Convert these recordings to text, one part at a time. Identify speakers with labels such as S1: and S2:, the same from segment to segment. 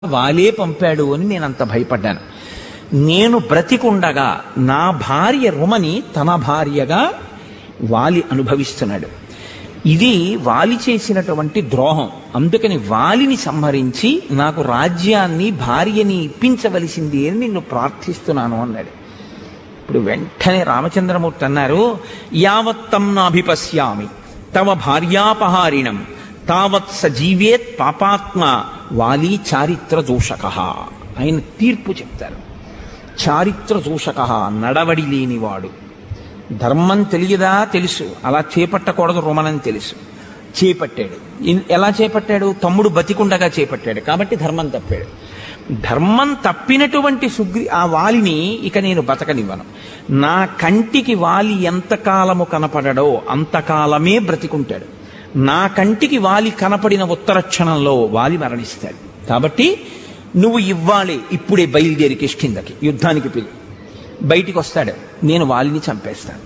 S1: వాలే పంపాడు అని నేను అంత భయపడ్డాను నేను బ్రతికుండగా నా భార్య రుమని తన భార్యగా వాలి అనుభవిస్తున్నాడు ఇది వాలి చేసినటువంటి ద్రోహం అందుకని వాలిని సంహరించి నాకు రాజ్యాన్ని భార్యని ఇప్పించవలసింది అని నిన్ను ప్రార్థిస్తున్నాను అన్నాడు ఇప్పుడు వెంటనే రామచంద్రమూర్తి అన్నారు యావత్తం నాభిపశ్యామి తవ భార్యాపహారిణం తావత్ సజీవేత్ పాపాత్మ వాలి చారిత్ర దూషక ఆయన తీర్పు చెప్తారు చారిత్ర దూషక నడవడి లేనివాడు ధర్మం తెలియదా తెలుసు అలా చేపట్టకూడదు రుమనని తెలుసు చేపట్టాడు ఇన్- ఎలా చేపట్టాడు తమ్ముడు బతికుండగా చేపట్టాడు కాబట్టి ధర్మం తప్పాడు ధర్మం తప్పినటువంటి సుగ్రి ఆ వాలిని ఇక నేను బతకనివ్వను నా కంటికి వాలి ఎంతకాలము కనపడడో అంతకాలమే బ్రతికుంటాడు నా కంటికి వాలి కనపడిన ఉత్తర క్షణంలో వాలి మరణిస్తాడు కాబట్టి నువ్వు ఇవ్వాలి ఇప్పుడే బయలుదేరి కిష్కిందకి యుద్ధానికి పిలు బయటికి వస్తాడు నేను వాలిని చంపేస్తాను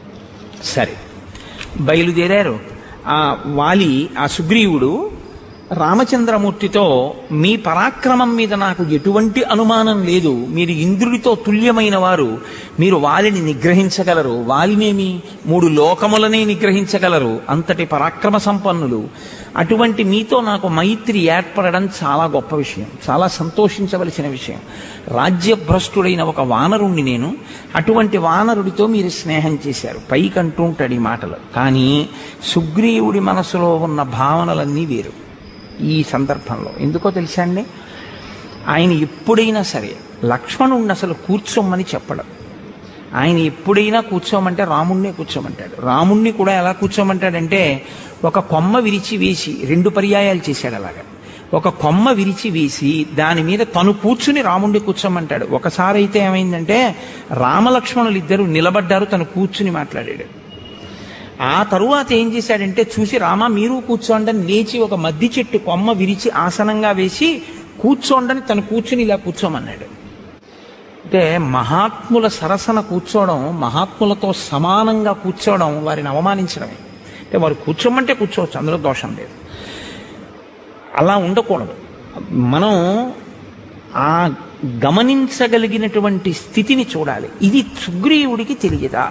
S1: సరే బయలుదేరారు ఆ వాలి ఆ సుగ్రీవుడు రామచంద్రమూర్తితో మీ పరాక్రమం మీద నాకు ఎటువంటి అనుమానం లేదు మీరు ఇంద్రుడితో తుల్యమైన వారు మీరు వాలిని నిగ్రహించగలరు వాలినేమి మూడు లోకములనే నిగ్రహించగలరు అంతటి పరాక్రమ సంపన్నులు అటువంటి మీతో నాకు మైత్రి ఏర్పడడం చాలా గొప్ప విషయం చాలా సంతోషించవలసిన విషయం రాజ్యభ్రష్టుడైన ఒక వానరుణ్ణి నేను అటువంటి వానరుడితో మీరు స్నేహం చేశారు పైకి అంటూ ఉంటాడు ఈ మాటలు కానీ సుగ్రీవుడి మనసులో ఉన్న భావనలన్నీ వేరు ఈ సందర్భంలో ఎందుకో తెలుసా అండి ఆయన ఎప్పుడైనా సరే లక్ష్మణుణ్ణి అసలు కూర్చోమని చెప్పడం ఆయన ఎప్పుడైనా కూర్చోమంటే రాముణ్ణే కూర్చోమంటాడు రాముణ్ణి కూడా ఎలా కూర్చోమంటాడంటే ఒక కొమ్మ విరిచి వేసి రెండు పర్యాయాలు చేశాడు అలాగా ఒక కొమ్మ విరిచి వేసి దాని మీద తను కూర్చుని రాముణ్ణి కూర్చోమంటాడు ఒకసారి అయితే ఏమైందంటే రామలక్ష్మణులు ఇద్దరు నిలబడ్డారు తను కూర్చుని మాట్లాడాడు ఆ తరువాత ఏం చేశాడంటే చూసి రామ మీరు కూర్చోండి అని లేచి ఒక మద్ది చెట్టు కొమ్మ విరిచి ఆసనంగా వేసి కూర్చోండని తను కూర్చుని ఇలా కూర్చోమన్నాడు అంటే మహాత్ముల సరసన కూర్చోవడం మహాత్ములతో సమానంగా కూర్చోవడం వారిని అవమానించడమే అంటే వారు కూర్చోమంటే కూర్చోవచ్చు అందులో దోషం లేదు అలా ఉండకూడదు మనం ఆ గమనించగలిగినటువంటి స్థితిని చూడాలి ఇది సుగ్రీవుడికి తెలియదా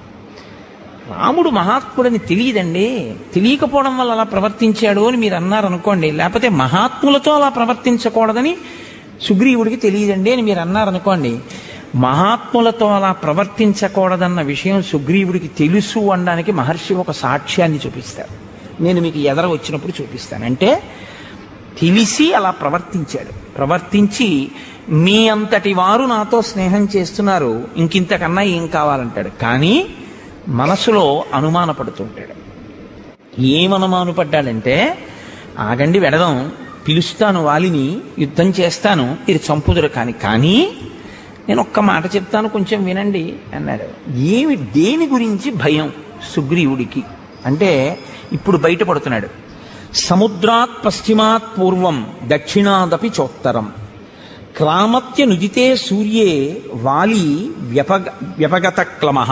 S1: రాముడు మహాత్ముడని తెలియదండి తెలియకపోవడం వల్ల అలా ప్రవర్తించాడు అని మీరు అన్నారు అనుకోండి లేకపోతే మహాత్ములతో అలా ప్రవర్తించకూడదని సుగ్రీవుడికి తెలియదండి అని మీరు అన్నారు అనుకోండి మహాత్ములతో అలా ప్రవర్తించకూడదన్న విషయం సుగ్రీవుడికి తెలుసు అనడానికి మహర్షి ఒక సాక్ష్యాన్ని చూపిస్తారు నేను మీకు ఎదర వచ్చినప్పుడు చూపిస్తాను అంటే తెలిసి అలా ప్రవర్తించాడు ప్రవర్తించి మీ అంతటి వారు నాతో స్నేహం చేస్తున్నారు ఇంకింతకన్నా ఏం కావాలంటాడు కానీ మనసులో అనుమానపడుతుంటాడు ఏమనుమానపడ్డాడంటే ఆగండి వెడదాం పిలుస్తాను వాలిని యుద్ధం చేస్తాను ఇది చంపుదురు కాని కానీ నేను ఒక్క మాట చెప్తాను కొంచెం వినండి అన్నాడు ఏమి దేని గురించి భయం సుగ్రీవుడికి అంటే ఇప్పుడు బయటపడుతున్నాడు సముద్రాత్ పశ్చిమాత్ పూర్వం దక్షిణాదపి చోత్తరం క్రామత్య నుదితే సూర్యే వాలి వ్యపగ వ్యపగత క్లమః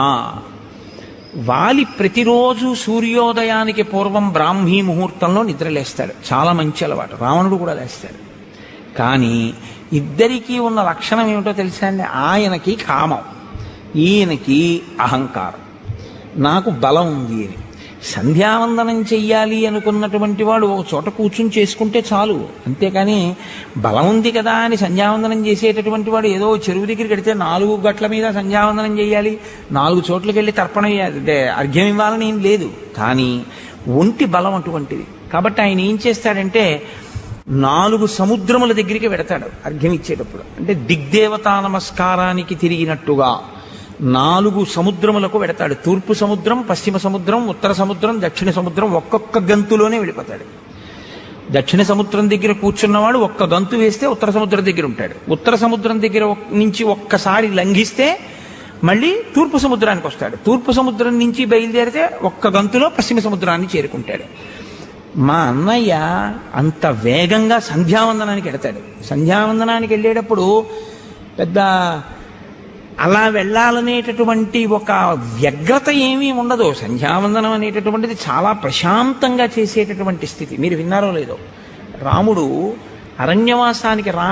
S1: వాలి ప్రతిరోజు సూర్యోదయానికి పూర్వం బ్రాహ్మీ ముహూర్తంలో నిద్రలేస్తాడు చాలా మంచి అలవాటు రావణుడు కూడా లేస్తాడు కానీ ఇద్దరికీ ఉన్న లక్షణం ఏమిటో తెలుసా అండి ఆయనకి కామం ఈయనకి అహంకారం నాకు బలం ఉంది అని సంధ్యావందనం చెయ్యాలి అనుకున్నటువంటి వాడు ఒక చోట కూర్చుని చేసుకుంటే చాలు అంతేకాని బలం ఉంది కదా అని సంధ్యావందనం చేసేటటువంటి వాడు ఏదో చెరువు దగ్గరికి వెడితే నాలుగు గట్ల మీద సంధ్యావందనం చేయాలి నాలుగు చోట్లకి వెళ్ళి తర్పణ ఇయ్యాలి, అంటే అర్ఘ్యం ఇవ్వాలని ఏం లేదు కానీ ఒంటి బలం అటువంటిది కాబట్టి ఆయన ఏం చేస్తాడంటే నాలుగు సముద్రముల దగ్గరికి వెడతాడు అర్ఘ్యం ఇచ్చేటప్పుడు అంటే దిగ్దేవతా నమస్కారానికి తిరిగినట్టుగా నాలుగు సముద్రములకు వెడతాడు తూర్పు సముద్రం పశ్చిమ సముద్రం ఉత్తర సముద్రం దక్షిణ సముద్రం ఒక్కొక్క గంతులోనే వెళ్ళిపోతాడు దక్షిణ సముద్రం దగ్గర కూర్చున్నవాడు ఒక్క గంతు వేస్తే ఉత్తర సముద్రం దగ్గర ఉంటాడు ఉత్తర సముద్రం దగ్గర ఒక్- నుంచి ఒక్కసారి లంఘిస్తే మళ్ళీ తూర్పు సముద్రానికి వస్తాడు తూర్పు సముద్రం నుంచి బయలుదేరితే ఒక్క గంతులో పశ్చిమ సముద్రాన్ని చేరుకుంటాడు మా అన్నయ్య అంత వేగంగా సంధ్యావందనానికి వెడతాడు సంధ్యావందనానికి వెళ్ళేటప్పుడు పెద్ద అలా వెళ్ళాలనేటటువంటి ఒక వ్యగ్రత ఏమీ ఉండదు సంధ్యావందనం అనేటటువంటిది చాలా ప్రశాంతంగా చేసేటటువంటి స్థితి మీరు విన్నారో లేదో రాముడు అరణ్యవాసానికి రా